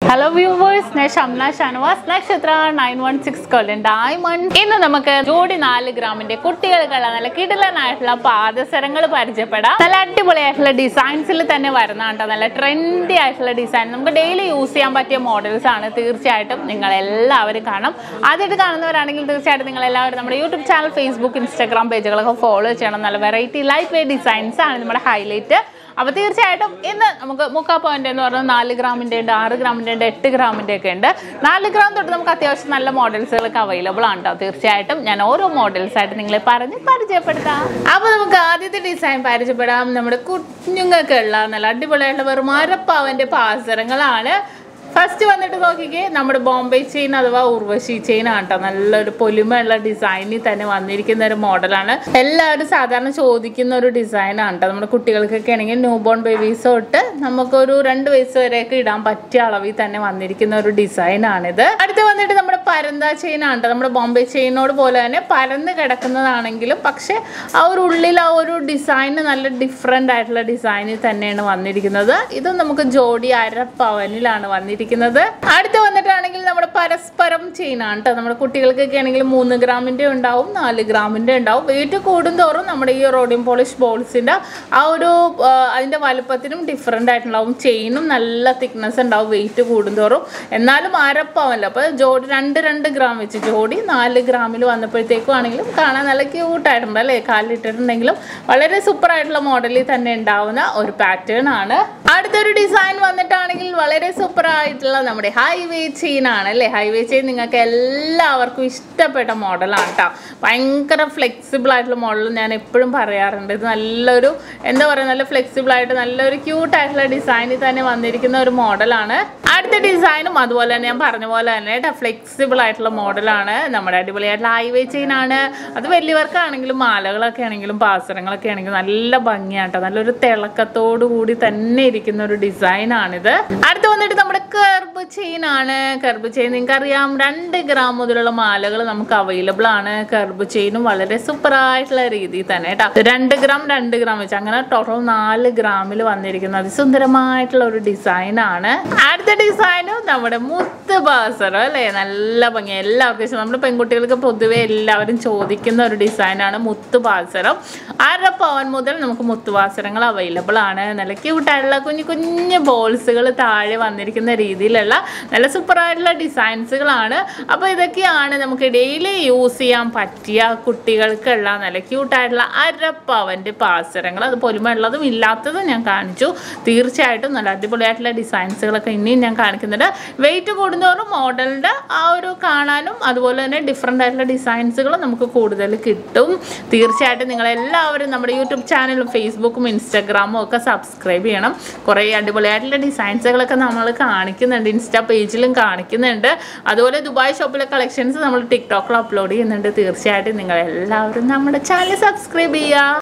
hello viewers ഞാൻ Shamna Shanavas Nakshatra nine one six Kollam diamond ഇന്ന് നമുക്ക് ജോഡി നാല് ഗ്രാമിന്റെ കുട്ടികൾക്കുള്ള നല്ല കിടലനായിട്ടുള്ള പാദസരങ്ങൾ പരിചയപ്പെടാം നല്ല അടിപൊളിയായിട്ടുള്ള ഡിസൈൻസിൽ തന്നെ വരുന്നതാണ് നല്ല ട്രെൻഡി ആയിട്ടുള്ള ഡിസൈൻ നമുക്ക് ഡെയിലി യൂസ് ചെയ്യാൻ പറ്റിയ മോഡൽസ് ആണ് തീർച്ചയായിട്ടും നിങ്ങൾ എല്ലാവരും കാണും ആദ്യമായിട്ട് കാണുന്നവരാണെങ്കിൽ തീർച്ചയായിട്ടും നിങ്ങൾ എല്ലാവരും നമ്മുടെ യൂട്യൂബ് ചാനൽ ഫേസ്ബുക്ക് ഇൻസ്റ്റാഗ്രാം പേജുകളൊക്കെ ഫോളോ ചെയ്യണം നല്ല വെറൈറ്റി ലൈറ്റ് വെയ്റ്റ് ഡിസൈൻസ് ആണ് നമ്മുടെ ഹൈലൈറ്റ് അപ്പോൾ തീർച്ചയായിട്ടും ഇന്ന് നമുക്ക് മുക്കാ പോയിന്റ് എന്ന് പറഞ്ഞാൽ നാല് ഗ്രാമിൻ്റെ ഉണ്ട് ആറ് ഗ്രാമിൻ്റെ ഉണ്ട് എട്ട് ഗ്രാമിൻ്റെ ഒക്കെ ഉണ്ട് നാല് ഗ്രാം തൊട്ട് നമുക്ക് അത്യാവശ്യം നല്ല മോഡൽസുകളൊക്കെ അവൈലബിൾ ആണ് കേട്ടോ തീർച്ചയായിട്ടും ഞാൻ ഓരോ മോഡൽസ് ആയിട്ട് നിങ്ങളെ പറഞ്ഞ് പരിചയപ്പെടുത്താം അപ്പോൾ നമുക്ക് ആദ്യത്തെ ഡിസൈൻ പരിചയപ്പെടാം നമ്മുടെ കുഞ്ഞുങ്ങൾക്കുള്ള നല്ല അടിപൊളിയായിട്ടുള്ള വെറും അരപ്പാവൻ്റെ പാസരങ്ങളാണ് ഫസ്റ്റ് വന്നിട്ട് നോക്കിക്കേ നമ്മുടെ ബോംബെ ചെയിൻ അഥവാ ഉർവശി ചെയിൻ ആണ് കേട്ടോ നല്ലൊരു പൊലിമയുള്ള ഡിസൈനിൽ തന്നെ വന്നിരിക്കുന്ന ഒരു മോഡലാണ് എല്ലാവരും സാധാരണ ചോദിക്കുന്ന ഒരു ഡിസൈൻ ആണ് കേട്ടോ നമ്മുടെ കുട്ടികൾക്കൊക്കെ ആണെങ്കിൽ ന്യൂ ബോൺ ബേബീസ് തൊട്ട് നമുക്കൊരു രണ്ട് വയസ്സ് വരെയൊക്കെ ഇടാൻ പറ്റിയ അളവിൽ തന്നെ വന്നിരിക്കുന്ന ഒരു ഡിസൈൻ ആണിത് അടുത്ത് വന്നിട്ട് നമ്മുടെ പരന്ത ചെയിൻ ആണ് കേട്ടോ നമ്മുടെ ബോംബെ ചെയിനോട് പോലെ തന്നെ പരന്ന് കിടക്കുന്നതാണെങ്കിലും പക്ഷെ ആ ഒരു ഉള്ളിൽ ആ ഒരു ഡിസൈൻ നല്ല ഡിഫറെൻ്റ് ആയിട്ടുള്ള ഡിസൈനിൽ തന്നെയാണ് വന്നിരിക്കുന്നത് ഇത് നമുക്ക് ജോഡി അര പവനിലാണ് വന്നിരിക്കുന്നത് അടുത്ത് വന്നിട്ടാണെങ്കിൽ നമ്മുടെ പരസ്പരം ചെയിനാണ് കേട്ടോ നമ്മുടെ കുട്ടികൾക്കൊക്കെ ആണെങ്കിൽ മൂന്ന് ഗ്രാമിന്റെ ഉണ്ടാവും നാല് ഗ്രാമിന്റെ ഉണ്ടാവും വെയിറ്റ് കൂടുന്തോറും നമ്മുടെ ഈ റോഡിയം പോളിഷ് ബോൾസിന്റെ ആ ഒരു ആ, അതിന്റെ വലുപ്പത്തിനും ഡിഫറെൻ്റ് ആയിട്ടുണ്ടാവും ചെയിനും നല്ല തിക്നെസ് ഉണ്ടാവും വെയിറ്റ് കൂടുന്തോറും എന്നാലും അരപ്പവല്ല അപ്പോൾ ജോഡി രണ്ട് രണ്ട് ഗ്രാം വെച്ച് ജോഡി നാല് ഗ്രാമിൽ വന്നപ്പോഴത്തേക്കും ആണെങ്കിലും കാണാൻ നല്ല ക്യൂട്ടായിട്ടുണ്ട് അല്ലേ കാലിട്ടിട്ടുണ്ടെങ്കിലും വളരെ സൂപ്പർ ആയിട്ടുള്ള മോഡലിൽ തന്നെ ഉണ്ടാവുന്ന ഒരു പാറ്റേൺ ആണ് അടുത്തൊരു ഡിസൈൻ വന്നിട്ടാണെങ്കിൽ വളരെ സൂപ്പർ ആയിട്ടുള്ള നമ്മുടെ ഹൈവേ ചെയിൻ ആണ് അല്ലേ ഹൈവേ ചെയിൻ നിങ്ങൾക്ക് എല്ലാവർക്കും ഇഷ്ടപ്പെട്ട മോഡലാണ് കേട്ടോ ഭയങ്കര ഫ്ലെക്സിബിൾ ആയിട്ടുള്ള മോഡൽ ഞാൻ എപ്പോഴും പറയാറുണ്ട് ഇത് നല്ലൊരു എന്താ പറയുക നല്ല ഫ്ലെക്സിബിൾ ആയിട്ട് നല്ലൊരു ക്യൂട്ട് ആയിട്ടുള്ള ഡിസൈനിൽ തന്നെ വന്നിരിക്കുന്ന ഒരു മോഡലാണ് അടുത്ത ഡിസൈനും അതുപോലെ തന്നെ ഞാൻ പറഞ്ഞ പോലെ തന്നെ കേട്ടോ ഫ്ലെക്സിബിൾ ആയിട്ടുള്ള മോഡലാണ് നമ്മുടെ അടിപൊളിയായിട്ടുള്ള ഹൈവേ ചെയിൻ ആണ് അത് വലിയവർക്കാണെങ്കിലും മാലകളൊക്കെ ആണെങ്കിലും പാസരങ്ങളൊക്കെ ആണെങ്കിലും നല്ല ഭംഗിയാട്ടോ നല്ലൊരു തിളക്കത്തോടു കൂടി തന്നെ ഇരിക്കുന്ന ഒരു ഡിസൈൻ ആണിത് അടുത്ത് വന്നിട്ട് നമ്മുടെ കർബ് ചെയിൻ ആണ് കർബ് ചെയിൻ നിങ്ങൾക്ക് അറിയാം രണ്ട് ഗ്രാം മുതലുള്ള മാലകൾ നമുക്ക് അവൈലബിൾ ആണ് കർബ് ചെയിനും വളരെ സൂപ്പർ ആയിട്ടുള്ള രീതിയിൽ തന്നെ കേട്ടോ രണ്ട് ഗ്രാം രണ്ട് ഗ്രാം വെച്ച് അങ്ങനെ ടോട്ടൽ നാല് ഗ്രാമിൽ വന്നിരിക്കുന്ന അതിസുന്ദരമായിട്ടുള്ള ഒരു ഡിസൈൻ ആണ് അടുത്ത ഡിസൈനും നമ്മുടെ മുത്ത് ബാസറോ അല്ലേ നല്ല ഭംഗി എല്ലാവർക്കും ഇഷ്ടം നമ്മുടെ പെൺകുട്ടികൾക്ക് പൊതുവെ എല്ലാവരും ചോദിക്കുന്ന ഒരു ഡിസൈനാണ് മുത്ത് ബാസരം അര പവൻ മുതൽ നമുക്ക് മുത്തുവാസരങ്ങൾ അവൈലബിൾ ആണ് നല്ല ക്യൂട്ടായിട്ടുള്ള കുഞ്ഞു കുഞ്ഞു ബോൾസുകൾ താഴെ വന്നിരിക്കുന്ന രീതിയിലുള്ള നല്ല സൂപ്പർ ആയിട്ടുള്ള ഡിസൈൻസുകളാണ് അപ്പോൾ ഇതൊക്കെയാണ് നമുക്ക് ഡെയിലി യൂസ് ചെയ്യാൻ പറ്റിയ കുട്ടികൾക്കുള്ള നല്ല ക്യൂട്ടായിട്ടുള്ള അരപ്പവൻ്റെ പാസരങ്ങൾ അത് പൊലിമയുള്ളതും ഇല്ലാത്തതും ഞാൻ കാണിച്ചു തീർച്ചയായിട്ടും നല്ല അടിപൊളിയായിട്ടുള്ള ഡിസൈൻസുകളൊക്കെ ഇനിയും ഞാൻ കാണിക്കുന്നുണ്ട് വെയിറ്റ് കൂടുന്തോറും മോഡലിൻ്റെ ആ ഒരു കാണാനും അതുപോലെ തന്നെ ഡിഫറെൻ്റ് ആയിട്ടുള്ള ഡിസൈൻസുകളും നമുക്ക് കൂടുതൽ കിട്ടും തീർച്ചയായിട്ടും നിങ്ങളെല്ലാവരും നമ്മുടെ യൂട്യൂബ് ചാനലും ഫേസ്ബുക്കും ഇൻസ്റ്റാഗ്രാമും ഒക്കെ സബ്സ്ക്രൈബ് ചെയ്യണം കുറേ അടിപൊളിയായിട്ടുള്ള ഡിസൈൻസുകളൊക്കെ നമ്മൾ കാണിക്കുന്നുണ്ട് ഇൻസ്റ്റാ പേജിലും കാണിക്കുന്നുണ്ട് അതുപോലെ ദുബായ് ഷോപ്പിലെ കളക്ഷൻസ് നമ്മൾ ടിക്ടോക്കിൽ അപ്ലോഡ് ചെയ്യുന്നുണ്ട് തീർച്ചയായിട്ടും നിങ്ങൾ എല്ലാവരും നമ്മുടെ ചാനൽ സബ്സ്ക്രൈബ് ചെയ്യുക